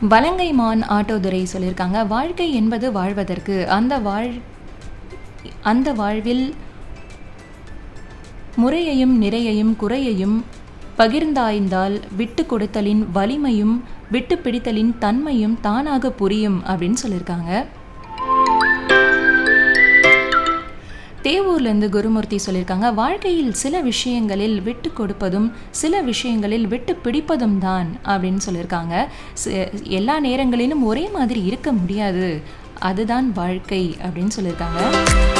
வலங்கைமான் ஆட்டோதுரை சொல்லியிருக்காங்க வாழ்க்கை என்பது வாழ்வதற்கு அந்த வாழ் அந்த வாழ்வில் முறையையும் நிறையையும் குறையையும் பகிர்ந்தாய்ந்தால் விட்டு கொடுத்தலின் வலிமையும் விட்டு பிடித்தலின் தன்மையும் தானாக புரியும் அப்படின்னு சொல்லியிருக்காங்க தேவூர்லேருந்து குருமூர்த்தி சொல்லியிருக்காங்க வாழ்க்கையில் சில விஷயங்களில் விட்டு கொடுப்பதும் சில விஷயங்களில் விட்டு பிடிப்பதும் தான் அப்படின்னு சொல்லியிருக்காங்க சி- எல்லா நேரங்களிலும் ஒரே மாதிரி இருக்க முடியாது அதுதான் வாழ்க்கை அப்படின்னு சொல்லியிருக்காங்க